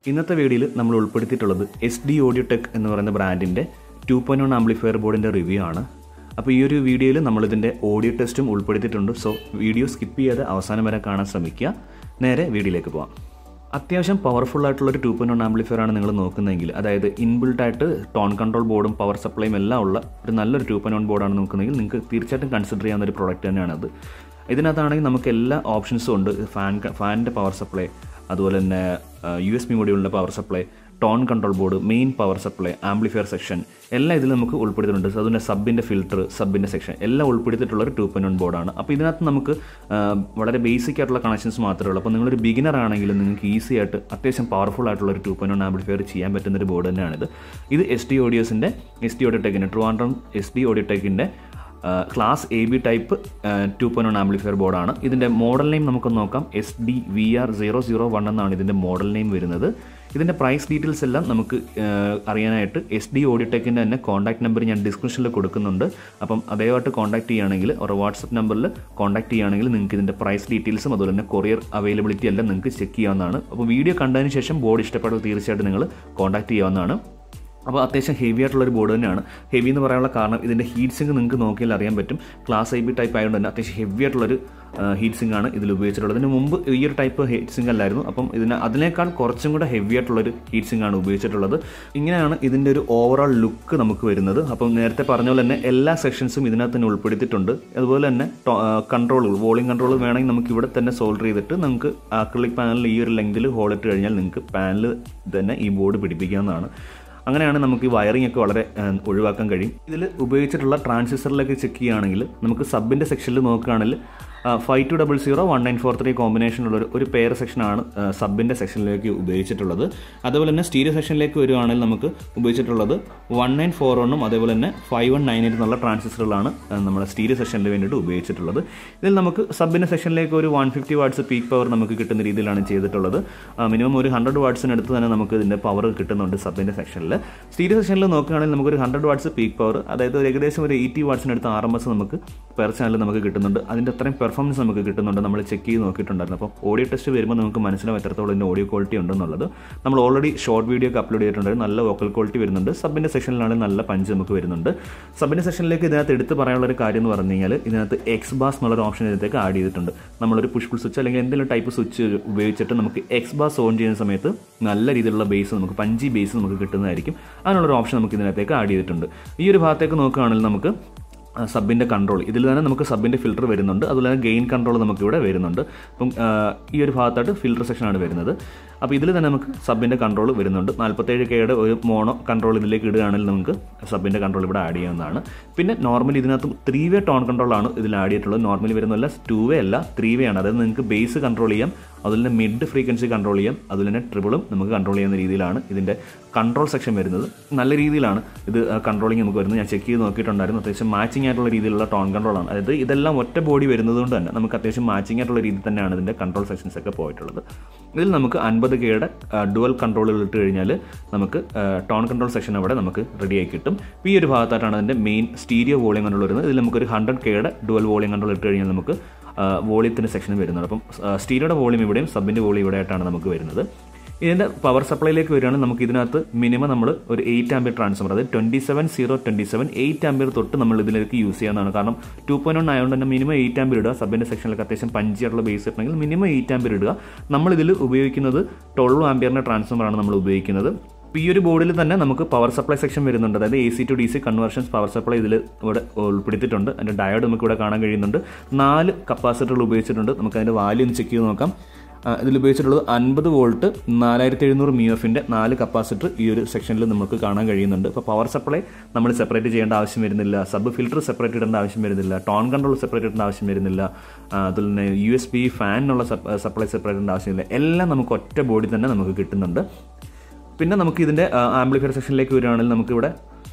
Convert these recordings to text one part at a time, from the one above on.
ഇന്നത്തെ വീഡിയോയിൽ നമ്മൾ ഉൾപ്പെടുത്തിയിട്ടുള്ളത് എസ് ഡി ഓഡിയോ ടെക് എന്ന് പറയുന്ന ബ്രാൻഡിൻ്റെ ടു പോയിൻറ്റ് വൺ ആംപ്ലിഫയർ ബോർഡിൻ്റെ റിവ്യൂ ആണ് അപ്പോൾ ഈ ഒരു വീഡിയോയിൽ നമ്മളിതിൻ്റെ ഓഡിയോ ടെസ്റ്റും ഉൾപ്പെടുത്തിയിട്ടുണ്ട് സോ വീഡിയോ സ്കിപ്പ് ചെയ്യാതെ അവസാനം വരെ കാണാൻ ശ്രമിക്കുക നേരെ വീഡിയോയിലേക്ക് പോകാം അത്യാവശ്യം പവർഫുൾ ആയിട്ടുള്ള ഒരു ടു പോയിൻറ്റ് വൺ ആംപ്ലിഫയർ ആണ് നിങ്ങൾ നോക്കുന്നതെങ്കിൽ അതായത് ഇൻബിൽട്ട് ആയിട്ട് ടോൺ കൺട്രോൾ ബോർഡും പവർ സപ്ലൈയും എല്ലാം ഉള്ള ഒരു നല്ലൊരു ടു പോയിൻറ്റ് വൺ ബോർഡാണ് നോക്കുന്നതെങ്കിൽ നിങ്ങൾക്ക് തീർച്ചയായിട്ടും കൺസിഡർ ചെയ്യാവുന്ന ഒരു പ്രോഡക്റ്റ് തന്നെയാണത് ഇതിനകത്താണെങ്കിൽ നമുക്ക് എല്ലാ ഓപ്ഷൻസും ഉണ്ട് ഫാൻ ഫാനിൻ്റെ പവർ സപ്ലൈ അതുപോലെ തന്നെ യു എസ് ബി മൊഡ്യൂളിൻ്റെ power supply tone control board main power supply amplifier section എല്ലാം ഇതിൽ നമുക്ക് ഉൾപ്പെടുത്തിയിട്ടുണ്ട് അതുപോലെ സബിൻ്റെ ഫിൽറ്റർ സബിൻ്റെ സെക്ഷൻ എല്ലാം ഉൾപ്പെടുത്തിയിട്ടുള്ള ഒരു ടു പോയിൻറ്റ് വൺ ബോർഡാണ് അപ്പോൾ ഇതിനകത്ത് നമുക്ക് ആ, വളരെ ബേസിക് ആയിട്ടുള്ള കണക്ഷൻസ് മാത്രമേ ഉള്ളൂ അപ്പോൾ നിങ്ങളൊരു ബിഗിനർ ആണെങ്കിൽ നിങ്ങൾക്ക് ഈസി ആയിട്ട് അത്യാവശ്യം പവർഫുൾ ആയിട്ടുള്ള ഒരു ടു പോയിൻറ്റ് വൺ ആംപ്ലിഫയർ ചെയ്യാൻ പറ്റുന്ന ഒരു ബോർഡ് തന്നെയാണിത് ഇത് എസ് ടി ഓഡിയോസിൻ്റെ എസ് ടി ഓഡിയോ ടെക്കിൻ്റെ ട്രിവാൻഡ്രം എസ് ഡി ഓഡിയോ ടെക്കിൻ്റെ class A B type two point one amplifier ബോർഡാണ് ഇതിൻ്റെ മോഡൽ നെയിം നമുക്ക് നോക്കാം S D V R zero zero one എന്നാണ് ഇതിൻ്റെ മോഡൽ നെയിം വരുന്നത് ഇതിൻ്റെ പ്രൈസ് ഡീറ്റെയിൽസ് എല്ലാം നമുക്ക് ആ, അറിയാനായിട്ട് എസ് ഡി ഓഡിയോടെക്കിൻ്റെ തന്നെ കോൺടാക്ട് നമ്പർ ഞാൻ ഡിസ്ക്രിപ്ഷനിൽ കൊടുക്കുന്നുണ്ട് അപ്പം അതേമായിട്ട് കോൺടാക്ട് ചെയ്യുകയാണെങ്കിൽ ഒരു വാട്സപ്പ് നമ്പറിൽ കോൺടാക്ട് ചെയ്യുകയാണെങ്കിൽ നിങ്ങൾക്ക് ഇതിൻ്റെ പ്രൈസ് ഡീറ്റെയിൽസും അതുപോലെ തന്നെ കൊറിയർ അവൈലബിലിറ്റി എല്ലാം നിങ്ങൾക്ക് ചെക്ക് ചെയ്യാവുന്നതാണ് അപ്പോൾ വീഡിയോ കണ്ടതിന് ശേഷം ബോർഡ് ഇഷ്ടപ്പെടുമ്പോൾ തീർച്ചയായിട്ടും നിങ്ങൾ കോൺടാക്ട് ചെയ്യാവുന്നതാണ് അപ്പോൾ അത്യാവശ്യം ഹെവി ആയിട്ടുള്ള ഒരു ബോർഡ് തന്നെയാണ് ഹെവി എന്ന് പറയാനുള്ള കാരണം ഇതിൻ്റെ ഹീറ്റ് സിങ്ക് നിങ്ങൾക്ക് നോക്കിയാൽ അറിയാൻ പറ്റും ക്ലാസ് ഐ ബി ടൈപ്പ് ആയതുകൊണ്ട് തന്നെ അത്യാവശ്യം ഹെവി ആയിട്ടുള്ളൊരു ഹീറ്റ് സിങ്ക് ആണ് ഇതിൽ ഉപയോഗിച്ചിട്ടുള്ളത് ഇതിന് മുമ്പ് ഈ ഒരു ടൈപ്പ് ഹീറ്റ് സിങ്ക് അല്ലായിരുന്നു അപ്പം ഇതിന് അതിനേക്കാൾ കുറച്ചും കൂടെ ഹെവി ആയിട്ടുള്ളൊരു ഹീറ്റ് സിങ്ക് ആണ് ഉപയോഗിച്ചിട്ടുള്ളത് ഇങ്ങനെയാണ് ഇതിൻ്റെ ഒരു ഓവറോൾ ലുക്ക് നമുക്ക് വരുന്നത് അപ്പം നേരത്തെ പറഞ്ഞ പോലെ തന്നെ എല്ലാ സെക്ഷൻസും ഇതിനകത്ത് തന്നെ ഉൾപ്പെടുത്തിയിട്ടുണ്ട് അതുപോലെ തന്നെ കൺട്രോളുകൾ വോളിയം കൺട്രോൾ വേണമെങ്കിൽ നമുക്ക് ഇവിടെ തന്നെ സോൾഡർ ചെയ്തിട്ട് നമുക്ക് ആക്രിലിക് പാനലിൽ ഈ ഒരു ലെങ്തിൽ ഹോൾ ഇട്ട് കഴിഞ്ഞാൽ നിങ്ങൾക്ക് പാനൽ തന്നെ ഈ ബോർഡ് പിടിപ്പിക്കാവുന്നതാണ് അങ്ങനെയാണ് നമുക്ക് ഈ വയറിംഗ് ഒക്കെ വളരെ ഏഹ്, ഒഴിവാക്കാൻ കഴിയും ഇതിൽ ഉപയോഗിച്ചിട്ടുള്ള ട്രാൻസിസ്റ്ററിലേക്ക് ചെക്ക് ചെയ്യുകയാണെങ്കിൽ നമുക്ക് സബിൻ്റെ സെക്ഷനിൽ നോക്കുകയാണെങ്കിൽ five two double zero one nine four three കോമ്പിനേഷനുള്ള ഒരു ഒരു പെയർ സെക്ഷനാണ് സബിൻ്റെ സെക്ഷനിലേക്ക് ഉപയോഗിച്ചിട്ടുള്ളത് അതുപോലെ തന്നെ സ്റ്റീരിയോ സെക്ഷനിലേക്ക് വരുവാണെങ്കിൽ നമുക്ക് ഉപയോഗിച്ചിട്ടുള്ളത് വൺ നയൻ ഫോർ വണ്ണും അതേപോലെ തന്നെ ഫൈവ് വൺ നയൻ എയ്റ്റ് എന്നുള്ള ട്രാൻസിസ്റ്ററുകളാണ് ഏഹ്, നമ്മുടെ സ്റ്റീരിയോ സെക്ഷനിൽ വേണ്ടിയിട്ട് ഉപയോഗിച്ചിട്ടുള്ളത് ഇതിൽ നമുക്ക് സബിൻ്റെ സെക്ഷനിലേക്ക് ഒരു one fifty watts peak power നമുക്ക് കിട്ടുന്ന രീതിയിലാണ് ചെയ്തിട്ടുള്ളത് മിനിമം ഒരു ഹൺഡ്രഡ് വാട്ട്സിനടുത്ത് തന്നെ നമുക്ക് ഇതിൻ്റെ പവർ കിട്ടുന്നുണ്ട് സബിൻ്റെ സെക്ഷനിൽ സ്റ്റീരിയോ സെക്ഷനിൽ നോക്കുകയാണെങ്കിൽ നമുക്ക് ഒരു ഹൺഡ്രഡ് വാട്ട്സ് പീക്ക് പവർ അതായത് ഒരു ഏകദേശം ഒരു എയ്റ്റി വാട്ട്സിനടുത്ത് ആർ എം എസ് നമുക്ക് പെർ ചാനൽ നമുക്ക് കിട്ടുന്നുണ്ട് അതിൻ്റെ അത്രയും പെർഫോമൻസ് നമുക്ക് കിട്ടുന്നുണ്ട് നമ്മൾ ചെക്ക് ചെയ്ത് നോക്കിയിട്ടുണ്ടായിരുന്നു അപ്പോൾ ഓഡിയോ ടെസ്റ്റ് വരുമ്പോൾ നമുക്ക് മനസ്സിലാവും എത്രത്തോളം ഇതിൻ്റെ ഓഡിയോ ക്വാളിറ്റി ഉണ്ടെന്നുള്ളത് നമ്മൾ ഓൾറെഡി ഷോർട്ട് വീഡിയോ ഒക്കെ അപ്ലോഡ് ചെയ്തിട്ടുണ്ടായിരുന്നു നല്ല വോക്കൽ ക്വാളിറ്റി വരുന്നുണ്ട് സബിൻ്റെ സെക്ഷനിലാണെങ്കിൽ നല്ല പഞ്ച് നമുക്ക് വരുന്നുണ്ട് സബിൻ്റെ സെക്ഷനിലേക്ക് ഇതിനകത്ത് എടുത്ത് പറയാനുള്ള ഒരു കാര്യം എന്ന് പറഞ്ഞു കഴിഞ്ഞാൽ ഇതിനകത്ത് എക്സ് ബാസ് എന്നുള്ളൊരു ഓപ്ഷൻ ഇതിനകത്തേക്ക് ആഡ് ചെയ്തിട്ടുണ്ട് നമ്മളൊരു പുഷ് പുൾ സ്വിച്ച് അല്ലെങ്കിൽ എന്തെങ്കിലും ടൈപ്പ് സ്വിച്ച് ഉപയോഗിച്ചിട്ട് നമുക്ക് എക്സ് ബാസ് ഓൺ ചെയ്യുന്ന സമയത്ത് നല്ല രീതിയിലുള്ള ബേസ് നമുക്ക് പഞ്ചി ബേസ് നമുക്ക് കിട്ടുന്നതായിരിക്കും അതിനുള്ളൊരു ഓപ്ഷൻ നമുക്ക് ഇതിനകത്തേക്ക് ആഡ് ചെയ്തിട്ടുണ്ട് ഈ ഒരു ഭാഗത്തേക്ക് നോക്കുകയാണെങ്കിൽ നമുക്ക് സബിൻ്റെ കൺട്രോൾ ഇതിൽ തന്നെ നമുക്ക് സബിൻ്റെ ഫിൽറ്റർ വരുന്നുണ്ട് അതുപോലെ തന്നെ ഗെയിൻ കൺട്രോൾ നമുക്ക് ഇവിടെ വരുന്നുണ്ട് അപ്പം ആ, ഈ ഒരു ഭാഗത്തായിട്ട് ഫിൽറ്റർ സെക്ഷനാണ് വരുന്നത് അപ്പോൾ ഇതിൽ തന്നെ നമുക്ക് സബിൻ്റെ കൺട്രോൾ വരുന്നുണ്ട് നാൽപ്പത്തേഴ് കെയുടെ ഒരു മോണോ കൺട്രോൾ ഇതിലേക്ക് ഇടുകയാണെങ്കിൽ നമുക്ക് സബിൻ്റെ കൺട്രോൾ ഇവിടെ ആഡ് ചെയ്യാവുന്നതാണ് പിന്നെ നോർമലി ഇതിനകത്ത് ത്രീ വേ ടോൺ കൺട്രോളാണ് ഇതിൽ ആഡ് ചെയ്തിട്ടുള്ളത് നോർമലി വരുന്നതല്ല ടു വേ അല്ല ത്രീ വേ ആണ് അതായത് നിങ്ങൾക്ക് ബേസ് കൺട്രോൾ ചെയ്യാം അതുപോലെ തന്നെ മിഡ് ഫ്രീക്വൻസി കൺട്രോൾ ചെയ്യാം അതുപോലെ തന്നെ ട്രിപ്പിളും നമുക്ക് കൺട്രോൾ ചെയ്യുന്ന രീതിയിലാണ് ഇതിൻ്റെ കൺട്രോൾ സെക്ഷൻ വരുന്നത് നല്ല രീതിയിലാണ് ഇത് കൺട്രോളിങ് നമുക്ക് വരുന്നത് ഞാൻ ചെക്ക് ചെയ്ത് നോക്കിയിട്ടുണ്ടായിരുന്നു അത്യാവശ്യം മാച്ചിങ് ആയിട്ടുള്ള രീതിയിലുള്ള ടോൺ കൺട്രോളാണ് അതായത് ഇതെല്ലാം ഒറ്റ ബോഡി വരുന്നത് കൊണ്ട് തന്നെ നമുക്ക് അത്യാവശ്യം മാച്ചിങ് ആയിട്ടുള്ള രീതിയിൽ തന്നെയാണ് ഇതിൻ്റെ കൺട്രോൾ സെക്ഷൻസ് ഒക്കെ പോയിട്ടുള്ളത് ഇതിൽ നമുക്ക് അൻപത് കെയുടെ ഡുവൽ കൺട്രോളുകൾ ഇട്ട് കഴിഞ്ഞാൽ നമുക്ക് ടോൺ കൺട്രോൾ സെക്ഷൻ അവിടെ നമുക്ക് റെഡിയായി കിട്ടും ഇപ്പോൾ ഈ ഒരു ഭാഗത്തായിട്ടാണ് അതിൻ്റെ മെയിൻ സ്റ്റീരിയോ വോളിയം കൺട്രോൾ വരുന്നത് ഇതിൽ നമുക്കൊരു ഹൺഡ്രഡ് കെയുടെ ഡുവൽ വോളിയം കൺട്രോൾ ഇട്ട് കഴിഞ്ഞാൽ നമുക്ക് വോളിയത്തിൻ്റെ സെക്ഷൻ വരുന്നത് അപ്പം സ്റ്റീരിയോയുടെ വോളിയം ഇവിടെയും സബിൻ്റെ വോളിയം ഇവിടെ ആയിട്ടാണ് നമുക്ക് വരുന്നത് ഇതിൻ്റെ പവർ സപ്ലൈയിലേക്ക് വരികയാണെങ്കിൽ നമുക്ക് ഇതിനകത്ത് മിനിമം നമ്മൾ ഒരു എയ്റ്റ് ആംബിയർ ട്രാൻസ്ഫർ അതായത് twenty seven zero twenty seven eight ampere തൊട്ട് നമ്മൾ ഇതിലേക്ക് യൂസ് ചെയ്യാവുന്നതാണ് കാരണം ടു പോയിന്റ് വൺ ആയതുകൊണ്ട് തന്നെ മിനിമം എയ്റ്റ് ആംബിയർ ഇടുക സബിൻ്റെ സെക്ഷനിലൊക്കെ അത്യാവശ്യം പഞ്ചിയായിട്ടുള്ള ബേസ് ഇട്ടുണ്ടെങ്കിൽ മിനിമം എയ്റ്റ് ആംബിയർ ഇടുക നമ്മളിതിൽ ഉപയോഗിക്കുന്നത് ട്വൽവ് ആംബിയറിൻ്റെ ട്രാൻസ്ഫറാണ് നമ്മൾ ഉപയോഗിക്കുന്നത് ഇപ്പോൾ ഈ ഒരു ബോർഡിൽ തന്നെ നമുക്ക് പവർ സപ്ലൈ സെക്ഷൻ വരുന്നുണ്ട് അതായത് A C to D C conversions power supply ഇതിൽ ഇവിടെ ഉൾപ്പെടുത്തിയിട്ടുണ്ട് അതിൻ്റെ ഡയോഡ് നമുക്ക് ഇവിടെ കാണാൻ കഴിയുന്നുണ്ട് നാല് കപ്പാസിറ്ററുകൾ ഉപയോഗിച്ചിട്ടുണ്ട് നമുക്ക് അതിൻ്റെ വാല്യൂ ഒന്ന് ചെക്ക് ചെയ്ത് നോക്കാം ആ, ഇതിൽ ഉപയോഗിച്ചിട്ടുള്ളത് അൻപത് വോൾട്ട് നാലായിരത്തി എഴുന്നൂറ് മി എഫിൻ്റെ നാല് കപ്പാസിറ്റർ ഈ ഒരു സെക്ഷനിൽ നമുക്ക് കാണാൻ കഴിയുന്നുണ്ട് ഇപ്പോൾ പവർ സപ്ലൈ നമ്മൾ സെപ്പറേറ്റ് ചെയ്യേണ്ട ആവശ്യം വരുന്നില്ല സബ് ഫിൽറ്റർ സെപ്പറേറ്റ് ഇടേണ്ട ആവശ്യം വരുന്നില്ല ടോൺ കൺട്രോൾ സെപ്പറേറ്റ് ഇടേണ്ട ആവശ്യം വരുന്നില്ല ആ, അതുപോലെ തന്നെ യു എസ് ബി ഫാനിനുള്ള സപ്ലൈ സെപ്പറേറ്റ് ഇടേണ്ട ആവശ്യമില്ല എല്ലാം നമുക്ക് ഒറ്റ ബോഡി തന്നെ നമുക്ക് കിട്ടുന്നുണ്ട് പിന്നെ നമുക്ക് ഇതിൻ്റെ ആംപ്ലിഫയർ സെക്ഷനിലേക്ക് വരികയാണെങ്കിൽ നമുക്കിവിടെ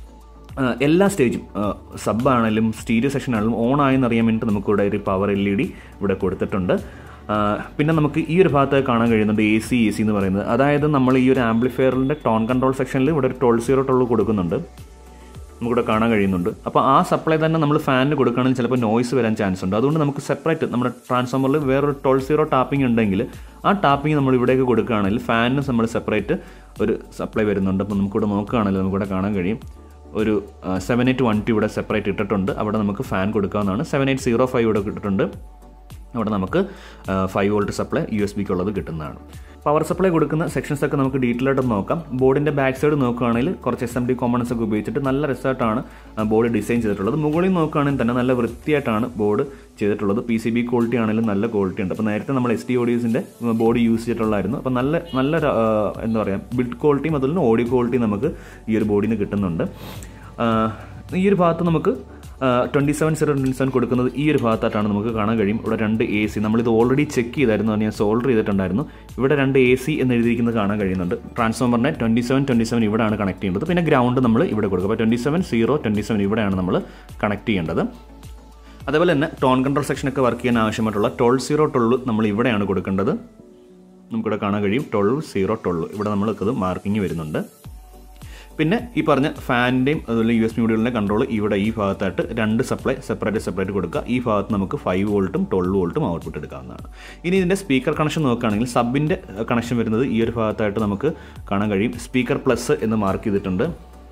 ആ, എല്ലാ സ്റ്റേജും സബ് ആണെങ്കിലും സ്റ്റീരിയോ സെക്ഷൻ ആണെങ്കിലും ഓൺ ആയെന്ന് അറിയാൻ വേണ്ടിയിട്ട് നമുക്കിവിടെ ഒരു പവർ എൽ ഇ ഡി ഇവിടെ കൊടുത്തിട്ടുണ്ട് ആ, പിന്നെ നമുക്ക് ഈ ഒരു ഭാഗത്ത് കാണാൻ കഴിയുന്നുണ്ട് എ സി എ സി എന്ന് പറയുന്നത് അതായത് നമ്മൾ ഈ ഒരു ആംപ്ലിഫയറിൻ്റെ ടോൺ കൺട്രോൾ സെക്ഷനിൽ ഇവിടെ ഒരു ട്വൽ സീറോ ട്വൽവ് കൊടുക്കുന്നുണ്ട് നമുക്കിവിടെ കാണാൻ കഴിയുന്നുണ്ട് അപ്പോൾ ആ സപ്ലൈ തന്നെ നമ്മൾ ഫാനിന് കൊടുക്കുകയാണെങ്കിൽ ചിലപ്പോൾ നോയ്സ് വരാൻ ചാൻസ് ഉണ്ട് അതുകൊണ്ട് നമുക്ക് സെപ്പറേറ്റ് നമ്മുടെ ട്രാൻസ്ഫോമറിൽ വേറൊരു ട്വൽവ് സീറോ ടാപ്പിംഗ് ഉണ്ടെങ്കിൽ ആ ടാപ്പിംഗ് നമ്മൾ ഇവിടേക്ക് കൊടുക്കുകയാണെങ്കിൽ ഫാനിന് നമ്മൾ സെപ്പറേറ്റ് ഒരു സപ്ലൈ വരുന്നുണ്ട് അപ്പോൾ നമുക്കിവിടെ നോക്കുകയാണെങ്കിൽ നമുക്കിവിടെ കാണാൻ കഴിയും ഒരു സെവൻ എയ്റ്റ് വൺ ടു ഇവിടെ സെപ്പറേറ്റ് ഇട്ടിട്ടുണ്ട് അവിടെ നമുക്ക് ഫാൻ കൊടുക്കാവുന്നതാണ് സെവൻ എയ്റ്റ് സീറോ ഫൈവ് ഇവിടെ ഇട്ടിട്ടുണ്ട് അവിടെ നമുക്ക് five volt supply U S ബിക്ക് ഉള്ളത് കിട്ടുന്നതാണ് പവർ സപ്ലൈ കൊടുക്കുന്ന സെക്ഷൻസ് ഒക്കെ നമുക്ക് ഡീറ്റെയിൽ ആയിട്ട് നോക്കാം ബോർഡിൻ്റെ ബാക്ക് സൈഡ് നോക്കുകയാണെങ്കിൽ കുറച്ച് എസ് എം ഡി കോമ്പണൻസ് ഒക്കെ ഉപയോഗിച്ചിട്ട് നല്ല റിസൾട്ടാണ് ബോർഡ് ഡിസൈൻ ചെയ്തിട്ടുള്ളത് മുകളിൽ നോക്കുകയാണെങ്കിൽ തന്നെ നല്ല വൃത്തിയായിട്ടാണ് ബോർഡ് ചെയ്തിട്ടുള്ളത് പി സി ബി ക്വാളിറ്റി ആണെങ്കിലും നല്ല ക്വാളിറ്റി ഉണ്ട് അപ്പോൾ നേരത്തെ നമ്മൾ എസ് ടി ഓഡിയോസിൻ്റെ ബോർഡ് യൂസ് ചെയ്തിട്ടുള്ളായിരുന്നു അപ്പോൾ നല്ല നല്ല ആ, എന്താ പറയുക ബിൽഡ് ക്വാളിറ്റിയും അതുപോലെ തന്നെ ഓഡിയോ ക്വാളിറ്റിയും നമുക്ക് ഈ ഒരു ബോർഡിൽ നിന്ന് കിട്ടുന്നുണ്ട് ആ, ഈ ഒരു ഭാഗത്ത് നമുക്ക് twenty seven zero twenty seven കൊടുക്കുന്നത് ഈ ഒരു ഭാഗത്തായിട്ടാണ് നമുക്ക് കാണാൻ കഴിയും ഇവിടെ രണ്ട് എ സി നമ്മളിത് ഓൾറെഡി ചെക്ക് ചെയ്തായിരുന്നു അത് ഞാൻ സോൾഡർ ചെയ്തിട്ടുണ്ടായിരുന്നു ഇവിടെ രണ്ട് എ സി എന്ന് എഴുതിയിരിക്കുന്നത് കാണാൻ കഴിയുന്നുണ്ട് ട്രാൻസ്ഫോമറിനെ ട്വൻറ്റി സെവൻ ട്വൻറ്റി സെവൻ ഇവിടെയാണ് കണക്ട് ചെയ്യേണ്ടത് പിന്നെ ഗ്രൗണ്ട് നമ്മൾ ഇവിടെ കൊടുക്കുക അപ്പോൾ twenty seven zero twenty seven ഇവിടെയാണ് നമ്മൾ കണക്ട് ചെയ്യേണ്ടത് അതേപോലെ തന്നെ ടോൺ കൺട്രോൾ സെക്ഷനൊക്കെ വർക്ക് ചെയ്യാൻ ആവശ്യമായിട്ടുള്ള ട്വൽവ് സീറോ ട്വൽവ് നമ്മൾ ഇവിടെയാണ് കൊടുക്കേണ്ടത് നമുക്കിവിടെ കാണാൻ കഴിയും ട്വൽവ് സീറോ ട്വൽവ് ഇവിടെ നമ്മൾക്കത് മാർക്കിങ് വരുന്നുണ്ട് പിന്നെ ഈ പറഞ്ഞ ഫാനിൻ്റെയും അതുപോലെ യു എസ് മീഡിയലിൻ്റെ കൺട്രോൾ ഇവിടെ ഈ ഭാഗത്തായിട്ട് രണ്ട് സപ്ലൈ സെപ്പറേറ്റ് സെപ്പറേറ്റ് കൊടുക്കുക ഈ ഭാഗത്ത് നമുക്ക് ഫൈവ് വോൾട്ടും ട്വൽവ് വോൾട്ടും ഔട്ട്പുട്ട് എടുക്കാവുന്നതാണ് ഇനി ഇതിൻ്റെ സ്പീക്കർ കണക്ഷൻ നോക്കുകയാണെങ്കിൽ സബിൻ്റെ കണക്ഷൻ വരുന്നത് ഈ ഒരു ഭാഗത്തായിട്ട് നമുക്ക് കാണാൻ കഴിയും സ്പീക്കർ പ്ലസ് എന്ന് മാർക്ക് ചെയ്തിട്ടുണ്ട്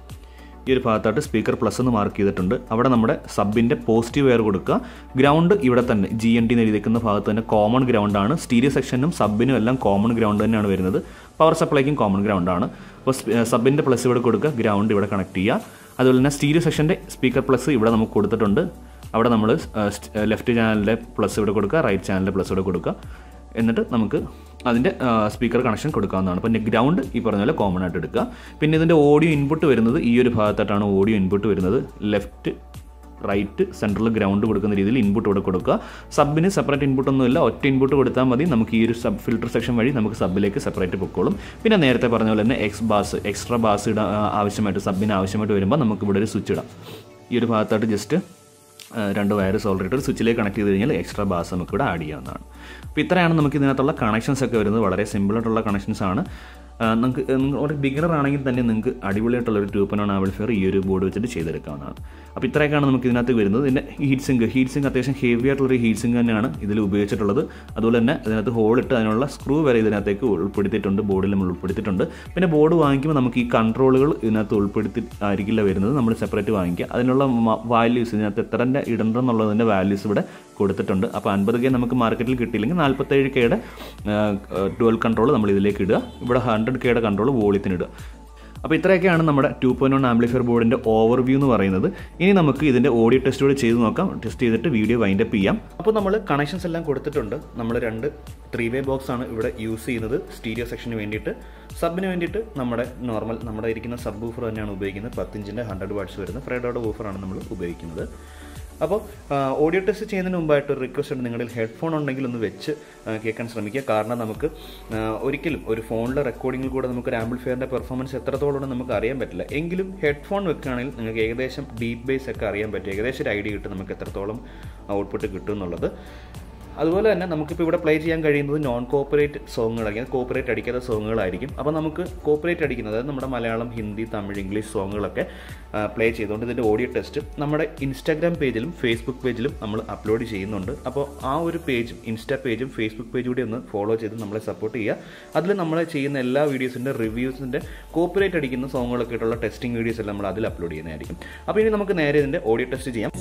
ഈ ഒരു ഭാഗത്തായിട്ട് സ്പീക്കർ പ്ലസ് എന്ന് മാർക്ക് ചെയ്തിട്ടുണ്ട് അവിടെ നമ്മുടെ സബിൻ്റെ പോസിറ്റീവ് വയർ കൊടുക്കുക ഗ്രൗണ്ട് ഇവിടെ തന്നെ ജി എൻ ടി എന്ന് എഴുതിക്കുന്ന ഭാഗത്ത് തന്നെ കോമൺ ഗ്രൗണ്ടാണ് സ്റ്റീരിയോ സെക്ഷനും സബിനും എല്ലാം കോമൺ ഗ്രൗണ്ട് തന്നെയാണ് വരുന്നത് പവർ സപ്ലൈക്കും കോമൺ ഗ്രൗണ്ടാണ് അപ്പോൾ സബിൻ്റെ പ്ലസ് ഇവിടെ കൊടുക്കുക ഗ്രൗണ്ട് ഇവിടെ കണക്ട് ചെയ്യുക അതുപോലെ തന്നെ സ്റ്റീരിയോ സെക്ഷൻ്റെ സ്പീക്കർ പ്ലസ് ഇവിടെ നമുക്ക് കൊടുത്തിട്ടുണ്ട് അവിടെ നമ്മൾ ലെഫ്റ്റ് ചാനലിൻ്റെ പ്ലസ് ഇവിടെ കൊടുക്കുക റൈറ്റ് ചാനലിൻ്റെ പ്ലസ് ഇവിടെ കൊടുക്കുക എന്നിട്ട് നമുക്ക് അതിൻ്റെ സ്പീക്കർ കണക്ഷൻ കൊടുക്കാവുന്നതാണ് പിന്നെ ഗ്രൗണ്ട് ഈ പറഞ്ഞ പോലെ കോമൺ ആയിട്ട് എടുക്കുക പിന്നെ ഇതിൻ്റെ ഓഡിയോ ഇൻപുട്ട് വരുന്നത് ഈ ഒരു ഭാഗത്തായിട്ടാണ് ഓഡിയോ ഇൻപുട്ട് വരുന്നത് ലെഫ്റ്റ് റൈറ്റ് സെൻട്രൽ ഗ്രൗണ്ട് കൊടുക്കുന്ന രീതിയിൽ ഇൻപുട്ട് ഇവിടെ കൊടുക്കുക സബിന് സെപ്പറേറ്റ് ഇൻപുട്ട് ഒന്നുമില്ല ഒറ്റ ഇൻപുട്ട് കൊടുത്താൽ മതി നമുക്ക് ഈ ഒരു സബ് ഫിൽട്ടർ സെക്ഷൻ വഴി നമുക്ക് സബിലേക്ക് സെപ്പറേറ്റ് പൊക്കോളും പിന്നെ നേരത്തെ പറഞ്ഞ പോലെ തന്നെ എക്സ് ബാസ് എക്സ്ട്രാ ബാസ് ഇടാൻ ആ, ആവശ്യമായിട്ട് സബിന് ആവശ്യമായിട്ട് വരുമ്പോൾ നമുക്ക് ഇവിടെ ഒരു സ്വിച്ച് ഇടാം ഈ ഒരു ഭാഗത്തായിട്ട് ജസ്റ്റ് ആ, രണ്ട് വയർ സോൾഡർ ഇട്ട് ഒരു സ്വിച്ചിലേക്ക് കണക്ട് ചെയ്ത് കഴിഞ്ഞാൽ എക്സ്ട്രാ ബാസ് നമുക്ക് ഇവിടെ ആഡ് ചെയ്യാവുന്നതാണ് അപ്പോൾ ഇത്രയാണ് നമുക്ക് ഇതിനകത്തുള്ള കണക്ഷൻസ് ഒക്കെ വരുന്നത് വളരെ സിമ്പിളായിട്ടുള്ള കണക്ഷൻസ് ആണ് ആ, നിങ്ങൾക്ക് നിങ്ങൾ ഒരു ബിഗിനർ ആണെങ്കിൽ തന്നെ നിങ്ങൾക്ക് അടിപൊളിയായിട്ടുള്ള ഒരു ടൂ പോയിന്റ് ആംപ്ലിഫയർ ഈ ഒരു ബോർഡ് വെച്ചിട്ട് ചെയ്തെടുക്കാവുന്നതാണ് അപ്പോൾ ഇത്രയൊക്കെയാണ് നമുക്ക് ഇതിനകത്ത് വരുന്നത് ഇതിൻ്റെ ഹീറ്റ് സിങ്ക് ഹീറ്റ് സിങ്ക് അത്യാവശ്യം ഹെവി ആയിട്ടുള്ളൊരു ഹീറ്റ് സിങ്ക് തന്നെയാണ് ഇതിൽ ഉപയോഗിച്ചിട്ടുള്ളത് അതുപോലെ തന്നെ ഇതിനകത്ത് ഹോൾ ഇട്ട് അതിനുള്ള സ്ക്രൂ വരെ ഇതിനകത്തേക്ക് ഉൾപ്പെടുത്തിയിട്ടുണ്ട് ബോർഡിൽ നമ്മൾ ഉൾപ്പെടുത്തിയിട്ടുണ്ട് പിന്നെ ബോർഡ് വാങ്ങിക്കുമ്പോൾ നമുക്ക് ഈ കൺട്രോളുകൾ ഇതിനകത്ത് ഉൾപ്പെടുത്തി ആയിരിക്കില്ല വരുന്നത് നമ്മൾ സെപ്പറേറ്റ് വാങ്ങിക്കുക അതിനുള്ള വാല്യൂസ് ഇതിനകത്ത് എത്രൻ്റെ ഇടണ്ടെന്നുള്ളതിൻ്റെ വാല്യൂസ് ഇവിടെ കൊടുത്തിട്ടുണ്ട് അപ്പോൾ അൻപത് കെ നമുക്ക് മാർക്കറ്റിൽ കിട്ടിയില്ലെങ്കിൽ നാൽപ്പത്തേഴ് കെയുടെ ട്വൽവ് കൺട്രോൾ നമ്മൾ ഇതിലേക്ക് ഇടുക ഇവിടെ ഹൺഡ്രഡ് കെയുടെ കൺട്രോൾ വോളിയത്തിന് ഇടുക അപ്പോൾ ഇത്രയൊക്കെയാണ് നമ്മുടെ ടു പോയിന്റ് വൺ ആംപ്ലിഫയർ ബോർഡിൻ്റെ ഓവർവ്യൂ എന്ന് പറയുന്നത് ഇനി നമുക്ക് ഇതിൻ്റെ ഓഡിയോ ടെസ്റ്റ് കൂടി ചെയ്ത് നോക്കാം ടെസ്റ്റ് ചെയ്തിട്ട് വീഡിയോ വൈൻഡ് അപ്പ് ചെയ്യാം അപ്പോൾ നമ്മൾ കണക്ഷൻസ് എല്ലാം കൊടുത്തിട്ടുണ്ട് നമ്മൾ രണ്ട് ത്രീ വേ ബോക്സ് ആണ് ഇവിടെ യൂസ് ചെയ്യുന്നത് സ്റ്റീരിയോ സെക്ഷന് വേണ്ടിയിട്ട് സബിന് വേണ്ടിയിട്ട് നമ്മുടെ നോർമൽ നമ്മുടെ ഇരിക്കുന്ന സബ് ബൂഫർ തന്നെയാണ് ഉപയോഗിക്കുന്നത് പത്തിഞ്ചിൻ്റെ ഹൺഡ്രഡ് വാട്ട്സ് വരുന്ന ഫ്രൈഡോയുടെ ബൂഫറാണ് നമ്മൾ ഉപയോഗിക്കുന്നത് അപ്പോൾ ഓഡിയോ ടെസ്റ്റ് ചെയ്യുന്നതിന് മുമ്പായിട്ട് ഒരു റിക്വസ്റ്റ് ഉണ്ട് നിങ്ങളിൽ ഹെഡ്ഫോൺ ഉണ്ടെങ്കിൽ ഒന്ന് വെച്ച് ആ, കേൾക്കാൻ ശ്രമിക്കുക കാരണം നമുക്ക് ആ, ഒരിക്കലും ഒരു ഫോണിലെ റെക്കോർഡിങ്ങിൽ കൂടെ നമുക്ക് ഒരു ആംപ്ലിഫയറിൻ്റെ പെർഫോമൻസ് എത്രത്തോളം നമുക്ക് അറിയാൻ പറ്റില്ല എങ്കിലും ഹെഡ്ഫോൺ വെക്കുകയാണെങ്കിൽ നിങ്ങൾക്ക് ഏകദേശം ഡീപ്പ് ബേസ് ഒക്കെ അറിയാൻ പറ്റും ഏകദേശം ഒരു ഐഡിയ കിട്ടും നമുക്ക് എത്രത്തോളം ഔട്ട്പുട്ട് കിട്ടും എന്നുള്ളത് അതുപോലെ തന്നെ നമുക്കിപ്പോൾ ഇവിടെ പ്ലേ ചെയ്യാൻ കഴിയുന്നത് നോൺ കോപ്പറേറ്റ് സോങ്ങുകളായിരിക്കും കോപ്പറേറ്റ് അടിക്കാത്ത സോങ്ങുകളായിരിക്കും അപ്പോൾ നമുക്ക് കോപ്പറേറ്റ് അടിക്കുന്നത് അതായത് നമ്മുടെ മലയാളം ഹിന്ദി തമിഴ് ഇംഗ്ലീഷ് സോങ്ങുകളൊക്കെ പ്ലേ ചെയ്തുകൊണ്ട് ഇതിൻ്റെ ഓഡിയോ ടെസ്റ്റ് നമ്മുടെ ഇൻസ്റ്റാഗ്രാം പേജിലും ഫേസ്ബുക്ക് പേജിലും നമ്മൾ അപ്ലോഡ് ചെയ്യുന്നുണ്ട് അപ്പോൾ ആ ഒരു പേജും ഇൻസ്റ്റാ പേജും ഫേസ്ബുക്ക് പേജും കൂടി ഒന്ന് ഫോളോ ചെയ്ത് നമ്മളെ സപ്പോർട്ട് ചെയ്യുക അതിൽ നമ്മൾ ചെയ്യുന്ന എല്ലാ വീഡിയോസിൻ്റെ റിവ്യൂസിൻ്റെ കോപ്പറേറ്റ് അടിക്കുന്ന സോങ്ങുകളൊക്കെ ആയിട്ടുള്ള ടെസ്റ്റിംഗ് വീഡിയോസ് എല്ലാം നമ്മൾ അതിൽ അപ്ലോഡ് ചെയ്യുന്നതായിരിക്കും അപ്പോൾ ഇനി നമുക്ക് നേരെ ഇതിൻ്റെ ഓഡിയോ ടെസ്റ്റ് ചെയ്യാം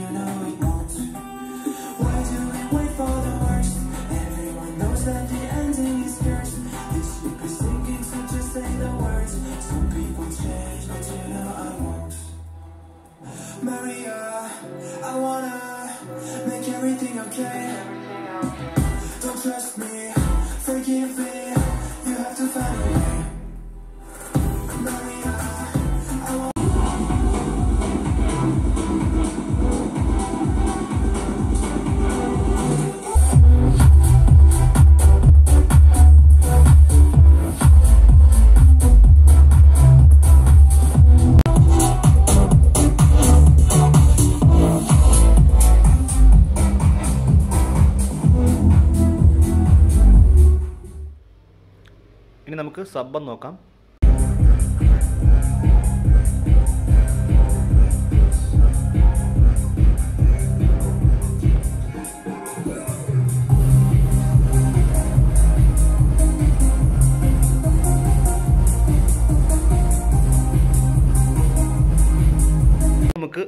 Why do we wait for the worst? Everyone knows that the ending is cursed. This ship is sinking, so just say the words. Some people change, but you know I won't. Maria, I wanna make everything okay. Don't trust me, forgive me. You have to find a way. Maria, I want. ഇനി നമുക്ക് സബ്ബം നോക്കാം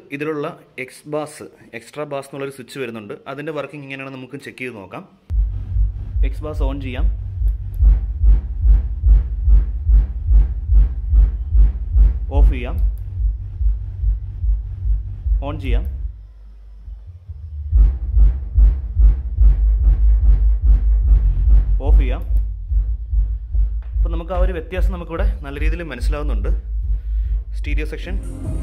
ഇതിലുള്ള X bass extra bass എന്നുള്ളൊരു switch വരുന്നുണ്ട് അതിൻ്റെ working ഇങ്ങനെയാണ് നമുക്ക് ചെക്ക് ചെയ്ത് നോക്കാം എക്സ് ബാസ് ഓൺ ചെയ്യാം ഓഫ് ചെയ്യാം ഓൺ ചെയ്യാം ഓഫ് ചെയ്യാം അപ്പോൾ നമുക്ക് ആ ഒരു വ്യത്യാസം നമുക്കിവിടെ നല്ല രീതിയിൽ മനസ്സിലാവുന്നുണ്ട് സ്റ്റീരിയോ സെക്ഷൻ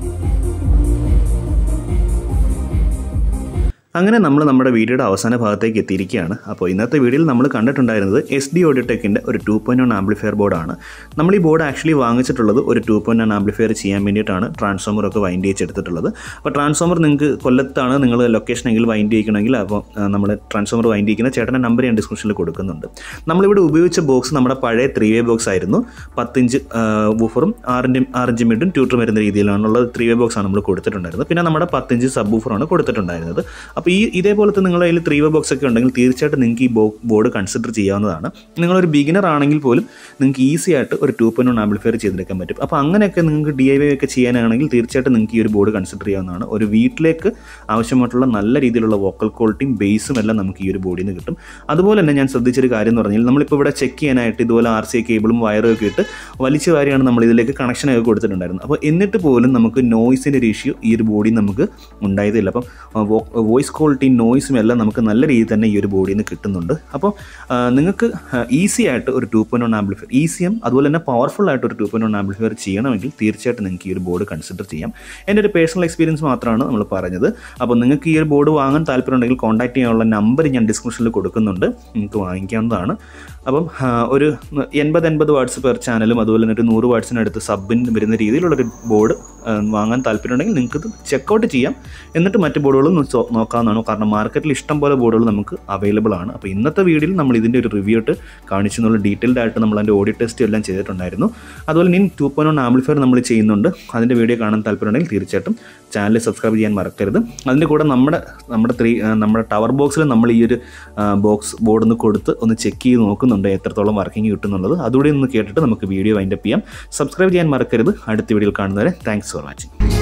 അങ്ങനെ നമ്മൾ നമ്മുടെ വീഡിയോയുടെ അവസാന ഭാഗത്തേക്ക് എത്തിയിരിക്കുകയാണ് അപ്പോൾ ഇന്നത്തെ വീഡിയോയിൽ നമ്മൾ കണ്ടിട്ടുണ്ടായിരുന്നത് എസ് ഡി ഓഡിയോടെക്കിൻ്റെ ഒരു ടു പോയിൻറ്റ് വൺ ആംപ്ലിഫയർ ബോർഡാണ് നമ്മൾ ഈ ബോർഡ് ആക്ച്വലി വാങ്ങിച്ചിട്ടുള്ളത് ഒരു ടു പോയിൻറ്റ് വൺ ആംപ്ലിഫയർ ചെയ്യാൻ വേണ്ടിയിട്ടാണ് ട്രാൻസ്ഫോമർ ഒക്കെ വൈൻഡ് ചെയ്തെടുത്തിട്ടുള്ളത് അപ്പോൾ ട്രാൻസ്ഫോമർ നിങ്ങൾക്ക് കൊല്ലത്താണ് നിങ്ങൾ ലൊക്കേഷനെങ്കിൽ വൈൻഡ് ചെയ്യിക്കണമെങ്കിൽ അപ്പോൾ നമ്മൾ ട്രാൻസ്ഫോമർ വൈൻഡ് ചെയ്യിക്കുന്ന ചേട്ടൻ്റെ നമ്പർ ഞാൻ ഡിസ്ക്രിപ്ഷനിൽ കൊടുക്കുന്നുണ്ട് നമ്മളിവിടെ ഉപയോഗിച്ച ബോക്സ് നമ്മുടെ പഴയ ത്രീ വേ ബോക്സ് ആയിരുന്നു പത്തിഞ്ച് വൂഫറും ആറിൻ്റെ ആറിഞ്ച് മിഡും ട്യൂട്ടർ വരുന്ന രീതിയിലാണുള്ളത് ത്രീ വേ ബോക്സ് ആണ് നമ്മൾ കൊടുത്തിട്ടുണ്ടായിരുന്നത് പിന്നെ നമ്മുടെ പത്തിഞ്ച് സബ് വൂഫറാണ് കൊടുത്തിട്ടുണ്ടായിരുന്നത് അപ്പോൾ ഈ ഇതേപോലത്തെ നിങ്ങളുടെ കയ്യിൽ ത്രീ വേ ബോക്സ് ഒക്കെ ഉണ്ടെങ്കിൽ തീർച്ചയായിട്ടും നിങ്ങൾക്ക് ഈ ബോ ബോർഡ് കൺസിഡർ ചെയ്യാവുന്നതാണ് നിങ്ങളൊരു ബിഗിനർ ആണെങ്കിൽ പോലും നിങ്ങൾക്ക് ഈസി ആയിട്ട് ഒരു ടു പോയിന്റ് വൺ ആംപ്ലിഫയർ ചെയ്തെടുക്കാൻ പറ്റും അപ്പോൾ അങ്ങനെയൊക്കെ നിങ്ങൾക്ക് ഡി ഐ വൈ ഒക്കെ ചെയ്യാനാണെങ്കിൽ തീർച്ചയായിട്ടും നിങ്ങൾക്ക് ഈ ഒരു ബോർഡ് കൺസിഡർ ചെയ്യാവുന്നതാണ് ഒരു വീട്ടിലേക്ക് ആവശ്യമായിട്ടുള്ള നല്ല രീതിയിലുള്ള വോക്കൽ ക്വാളിറ്റിയും ബേസും എല്ലാം നമുക്ക് ഈ ഒരു ബോർഡിൽ നിന്ന് കിട്ടും അതുപോലെ തന്നെ ഞാൻ ശ്രദ്ധിച്ചൊരു കാര്യം എന്ന് പറഞ്ഞാൽ നമ്മളിപ്പോൾ ഇവിടെ ചെക്ക് ചെയ്യാനായിട്ട് ഇതുപോലെ ആർ സി കേബിളും വയറും ഒക്കെ ഇട്ട് വലിച്ചു വാരിയാണ് നമ്മൾ ഇതിലേക്ക് കണക്ഷനൊക്കെ കൊടുത്തിട്ടുണ്ടായിരുന്നത് അപ്പോൾ എന്നിട്ട് പോലും നമുക്ക് നോയ്സിൻ്റെ ഒരു ഇഷ്യൂ ഈ ഒരു ബോഡിയിൽ നമുക്ക് ഉണ്ടായതില്ല അപ്പം വോയിസ് ക്വാളിറ്റി നോയ്സും എല്ലാം നമുക്ക് നല്ല രീതിയിൽ തന്നെ ഈ ഒരു ബോഡിയിൽ നിന്ന് കിട്ടുന്നുണ്ട് അപ്പോൾ ആ, നിങ്ങൾക്ക് ഈസി ആയിട്ട് ഒരു ടു പോയിൻറ്റ് വൺ ആംപ്ലിഫയർ ഈസിയും അതുപോലെ തന്നെ പവർഫുൾ ആയിട്ട് ഒരു ടു പോയിൻറ്റ് വൺ ആംപ്ലിഫയർ ചെയ്യണമെങ്കിൽ തീർച്ചയായിട്ടും നിങ്ങൾക്ക് ഈ ഒരു ബോർഡ് കൺസിഡർ ചെയ്യാം എൻ്റെ ഒരു പേഴ്സണൽ എക്സ്പീരിയൻസ് മാത്രമാണ് നമ്മൾ പറഞ്ഞത് അപ്പോൾ നിങ്ങൾക്ക് ഈ ഒരു ബോർഡ് വാങ്ങാൻ താല്പര്യമുണ്ടെങ്കിൽ കോൺടാക്ട് ചെയ്യാനുള്ള നമ്പർ ഞാൻ ഡിസ്ക്രിപ്ഷനിൽ കൊടുക്കുന്നുണ്ട് നിങ്ങൾക്ക് വാങ്ങിക്കാവുന്നതാണ് അപ്പം ആ, ഒരു എൺപത് എൺപത് വാട്ട്സ് പെർ ചാനലും അതുപോലെ തന്നെ ഒരു നൂറ് വാട്ട്സിനടുത്ത് സബിന് വരുന്ന രീതിയിലുള്ളൊരു ബോർഡ് വാങ്ങാൻ താല്പര്യമുണ്ടെങ്കിൽ നിങ്ങൾക്ക് ഇത് ചെക്കൗട്ട് ചെയ്യാം എന്നിട്ട് മറ്റ് ബോർഡുകളും നോ- നോക്കാവുന്നതാണ് കാരണം മാർക്കറ്റിൽ ഇഷ്ടം പോലെ ബോർഡുകൾ നമുക്ക് അവൈലബിൾ ആണ് അപ്പോൾ ഇന്നത്തെ വീഡിയോയിൽ നമ്മൾ ഇതിൻ്റെ ഒരു റിവ്യൂ ഇട്ട് കാണിച്ചു എന്നുള്ള ഡീറ്റെയിൽഡ് ആയിട്ട് നമ്മൾ അതിൻ്റെ ഓഡിയോ ടെസ്റ്റ് എല്ലാം ചെയ്തിട്ടുണ്ടായിരുന്നു അതുപോലെ ഇനി ടു പോയിന്റ് വൺ ആംപ്ലിഫയർ നമ്മൾ ചെയ്യുന്നുണ്ട് അതിൻ്റെ വീഡിയോ കാണാൻ താല്പര്യമുണ്ടെങ്കിൽ തീർച്ചയായിട്ടും ചാനൽ സബ്സ്ക്രൈബ് ചെയ്യാൻ മറക്കരുത് അതിൻ്റെ കൂടെ നമ്മുടെ നമ്മുടെ ത്രീ നമ്മുടെ ടവർ ബോക്സിൽ നമ്മൾ ഈ ഒരു ബോക്സ് ബോർഡ് ഒന്ന് കൊടുത്ത് ഒന്ന് ചെക്ക് ചെയ്ത് നോക്കുന്നുണ്ട് എത്രത്തോളം വർക്കിംഗ് കിട്ടുന്നുള്ളത് അതുകൂടി ഒന്ന് കേട്ടിട്ട് നമുക്ക് വീഡിയോ വൈൻഡപ്പ് ചെയ്യാം സബ്സ്ക്രൈബ് ചെയ്യാൻ മറക്കരുത് അടുത്ത വീഡിയോയിൽ കാണുന്നവരെ താങ്ക്സ് ഫോർ വാച്ചിങ്